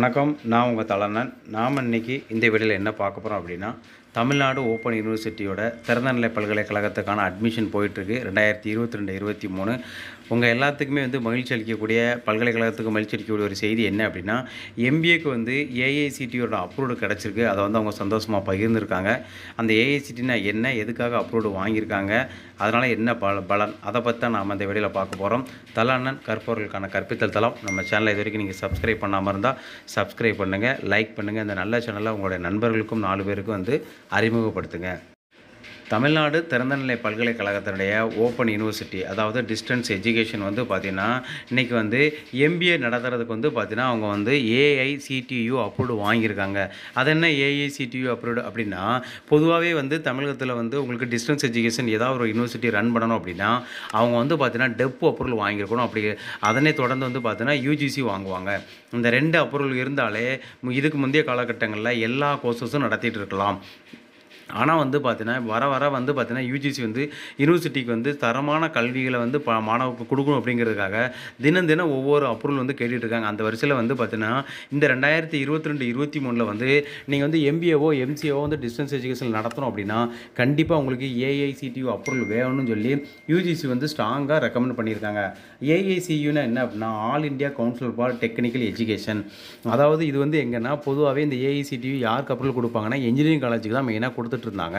வணக்கம் நான் உங்கள் தலண்ணன் நாம் இன்னைக்கு இந்த வீடியோவில் என்ன பார்க்க போகிறோம் அப்படின்னா தமிழ்நாடு ஓப்பன் யூனிவர்சிட்டியோட திறந்தநிலை பல்கலைக்கழகத்துக்கான அட்மிஷன் போயிட்டுருக்கு ரெண்டாயிரத்தி இருபத்தி ரெண்டு இருபத்தி மூணு உங்கள் எல்லாத்துக்குமே வந்து மகிழ்ச்சி அளிக்கக்கூடிய பல்கலைக்கழகத்துக்கு மகிழ்ச்சி அளிக்கக்கூடிய ஒரு செய்தி என்ன அப்படின்னா எம்பிஏக்கு வந்து ஏஐசிடியோட அப்ரூவ்டு கிடச்சிருக்கு அதை வந்து அவங்க சந்தோஷமாக பகிர்ந்துருக்காங்க அந்த ஏஐசிடினா என்ன எதுக்காக அப்ரூவ்டு வாங்கியிருக்காங்க அதனால் என்ன பல பலன் அதை பற்றி தான் நாம் இந்த வீடியோவில் பார்க்க போகிறோம் தலாண்ணன் கற்பவர்களுக்கான கற்பித்தல் தளம் நம்ம சேனலை இது வரைக்கும் நீங்கள் சப்ஸ்கிரைப் பண்ணாமல் இருந்தால் சப்ஸ்கிரைப் பண்ணுங்கள் லைக் பண்ணுங்கள் இந்த நல்ல சேனலை உங்களுடைய நண்பர்களுக்கும் நாலு பேருக்கும் வந்து அறிமுகப்படுத்துங்க தமிழ்நாடு திறந்தநிலை பல்கலைக்கழகத்தினுடைய ஓப்பன் யூனிவர்சிட்டி அதாவது டிஸ்டன்ஸ் எஜுகேஷன் வந்து பார்த்திங்கன்னா இன்றைக்கி வந்து எம்பிஏ நடத்துறதுக்கு வந்து பார்த்திங்கன்னா அவங்க வந்து ஏஐசிடியு அப்ரூவ்டு வாங்கியிருக்காங்க அது என்ன ஏஐசிடியு அப்ரூவ்டு அப்படின்னா பொதுவாகவே வந்து தமிழகத்தில் வந்து உங்களுக்கு டிஸ்டன்ஸ் எஜுகேஷன் ஏதாவது ஒரு யூனிவர்சிட்டி ரன் பண்ணணும் அப்படின்னா அவங்க வந்து பார்த்திங்கன்னா டெப் அப்ரூவல் வாங்கியிருக்கணும் அப்படி அதனை தொடர்ந்து வந்து பார்த்திங்கன்னா யூஜிசி வாங்குவாங்க இந்த ரெண்டு அப்ரூவல் இருந்தாலே இதுக்கு முந்தைய காலகட்டங்களில் எல்லா கோர்சஸும் நடத்திட்டு இருக்கலாம் ஆனால் வந்து பார்த்தீங்கன்னா வர வர வந்து பார்த்தீங்கன்னா யூஜிசி வந்து யூனிவர்சிட்டிக்கு வந்து தரமான கல்விகளை வந்து ப மாணவருக்கு கொடுக்கணும் அப்படிங்கிறதுக்காக தினம் தினம் ஒவ்வொரு அப்ரூவல் வந்து கேட்டுட்டு இருக்காங்க அந்த வரிசையில் வந்து பார்த்தீங்கன்னா இந்த ரெண்டாயிரத்தி இருபத்தி ரெண்டு இருபத்தி மூணில் வந்து நீங்கள் வந்து எம்பிஏவோ எம்சிஏவோ வந்து டிஸ்டன்ஸ் எஜுகேஷன் நடத்தணும் அப்படின்னா கண்டிப்பாக உங்களுக்கு ஏஐசிடியூ அப்ரூவல் வேணும்னு சொல்லி யூஜிசி வந்து ஸ்ட்ராங்காக ரெக்கமெண்ட் பண்ணியிருக்காங்க ஏஐசியூனா என்ன அப்படின்னா all India council for technical education அதாவது இது வந்து எங்கன்னா பொதுவாகவே இந்த ஏஐசிடியூ யாருக்கு அப்ரூவல் கொடுப்பாங்கன்னா இன்ஜினியரிங் காலேஜுக்கு தான் மெயினாக கொடுத்துட்டு இருந்தாங்க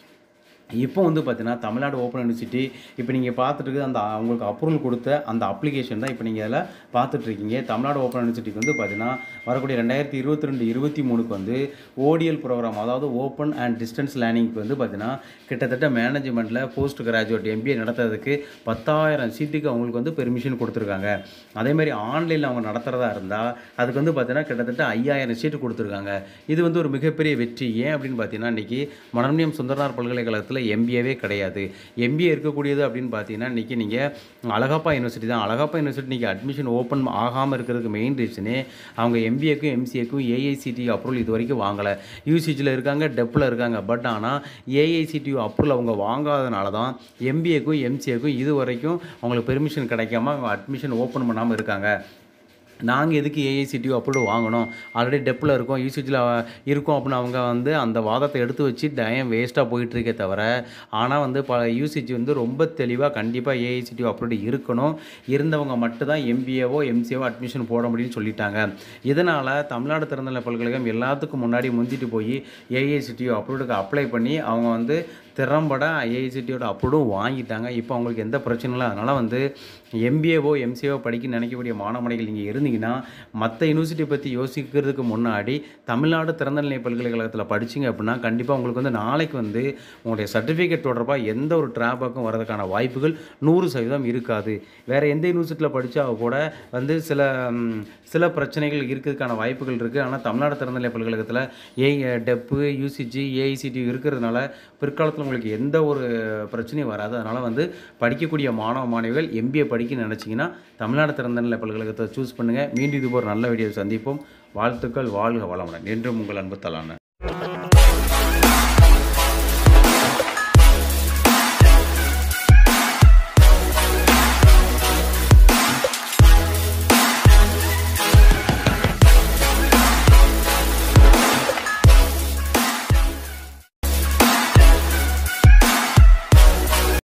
இப்போ வந்து பார்த்தீங்கன்னா தமிழ்நாடு ஓப்பன் யூனிவர்சிட்டி இப்போ நீங்கள் பார்த்துட்டு இருக்கிறது அந்த உங்களுக்கு அப்ரூவல் கொடுத்த அந்த அப்ளிகேஷன் தான் இப்போ நீங்கள் அதில் பார்த்துட்ருக்கீங்க தமிழ்நாடு ஓப்பன் யூனிவர்சிட்டிக்கு வந்து பார்த்தீங்கன்னா வரக்கூடிய ரெண்டாயிரத்தி இருபத்தி ரெண்டு இருபத்தி மூணுக்கு வந்து ஓடிஎல் ப்ரோக்ராம் அதாவது ஓப்பன் அண்ட் டிஸ்டன்ஸ் லேர்னிங்க்கு வந்து பார்த்தீங்கன்னா கிட்டத்தட்ட மேனேஜ்மெண்ட்டில் போஸ்ட் கிராஜுவேட் எம்பிஏ நடத்துறதுக்கு பத்தாயிரம் சீட்டுக்கு அவங்களுக்கு வந்து பெர்மிஷன் கொடுத்துருக்காங்க அதே மாதிரி ஆன்லைனில் அவங்க நடத்துகிறதா இருந்தால் அதுக்கு வந்து பார்த்தீங்கன்னா கிட்டத்தட்ட ஐயாயிரம் சீட்டு கொடுத்துருக்காங்க இது வந்து ஒரு மிகப்பெரிய வெற்றி ஏன் அப்படின்னு பார்த்தீங்கன்னா இன்றைக்கி மனோன்மணியம் சுந்தரனார் பல்கலைக்கழகத்தில் எம்பிஏவே கிடையாது எம்பிஏ இருக்கக்கூடியது அப்படின்னு பார்த்தீங்கன்னா இன்றைக்கி நீங்கள் அழகப்பா யூனிவர்சிட்டி தான் அழகப்பா யூனிவர்சிட்டி இன்றைக்கி அட்மிஷன் ஓப்பன் ஆகாமல் இருக்கிறதுக்கு மெயின் ரீசனே அவங்க எம்பிஏக்கும் எம்சிஏக்கும் ஏஐசிடி அப்ரூவல் இது வரைக்கும் வாங்கலை யூசிஜியில் இருக்காங்க டெப்பில் இருக்காங்க பட் ஆனால் ஏஐசிடி அப்ரூவல் அவங்க வாங்காதனால தான் எம்பிஏக்கும் எம்சிஏக்கும் இது வரைக்கும் அவங்களுக்கு பெர்மிஷன் கிடைக்காம அவங்க அட்மிஷன் ஓப்பன் பண்ணாமல் இருக்காங்க நாங்கள் எதுக்கு ஏஐசிடியூ அப்ரூவ் வாங்கணும் ஆல்ரெடி டெப்பில் இருக்கோம் யூசிஜியில் இருக்கோம் அப்படின்னு அவங்க வந்து அந்த வாதத்தை எடுத்து வச்சு டயம் வேஸ்ட்டாக போயிட்டுருக்கே தவிர ஆனால் வந்து ப யூசிஜி வந்து ரொம்ப தெளிவாக கண்டிப்பாக ஏஐசிடியூ அப்ரூவ் இருக்கணும் இருந்தவங்க மட்டும்தான் எம்பிஏவோ எம்சிஏவோ அட்மிஷன் போட முடியும்னு சொல்லிட்டாங்க இதனால் தமிழ்நாடு திறந்தநிலை பல்கலைக்கழகம் எல்லாத்துக்கும் முன்னாடி முந்திட்டு போய் ஏஐசிடியூ அப்ரூவ்டுக்கு அப்ளை பண்ணி அவங்க வந்து திறம்பட ஐஐசிடியோட அப்ரூவும் வாங்கிட்டாங்க இப்போ அவங்களுக்கு எந்த பிரச்சனையும் இல்லை அதனால் வந்து எம்பிஏவோ எம்சிஏவோ படிக்க நினைக்கக்கூடிய மாணவனைகள் நீங்கள் இருந்தீங்கன்னா மற்ற யூனிவர்சிட்டி பற்றி யோசிக்கிறதுக்கு முன்னாடி தமிழ்நாடு திறந்தநிலை பல்கலைக்கழகத்தில் படிச்சிங்க அப்படின்னா கண்டிப்பாக உங்களுக்கு வந்து நாளைக்கு வந்து உங்களுடைய சர்டிஃபிகேட் தொடர்பாக எந்த ஒரு ட்ராபக்கும் வரதுக்கான வாய்ப்புகள் நூறு சதவீதம் இருக்காது வேறு எந்த யூனிவர்சிட்டியில் படித்தா கூட வந்து சில ம், சில பிரச்சனைகள் இருக்கிறதுக்கான வாய்ப்புகள் இருக்குது ஆனால் தமிழ்நாடு திறந்தநிலை பல்கலைக்கழகத்தில் ஏ டெப்பு யூசிஜி ஏஐசிடி இருக்கிறதுனால பிற்காலத்தில் உங்களுக்கு எந்த ஒரு பிரச்சனையும் வராது அதனால் வந்து படிக்கக்கூடிய மாணவ மாணவிகள் எம்பிஏ படிக்க நினச்சிங்கன்னா தமிழ்நாடு திறந்தநிலை பல்கலைக்கழகத்தை சூஸ் பண்ணுங்கள் மீண்டும் இது ஒரு நல்ல வீடியோ சந்திப்போம் வாழ்த்துக்கள் வாழ்க வளமுடன் என்றும் உங்கள் அன்பு தலான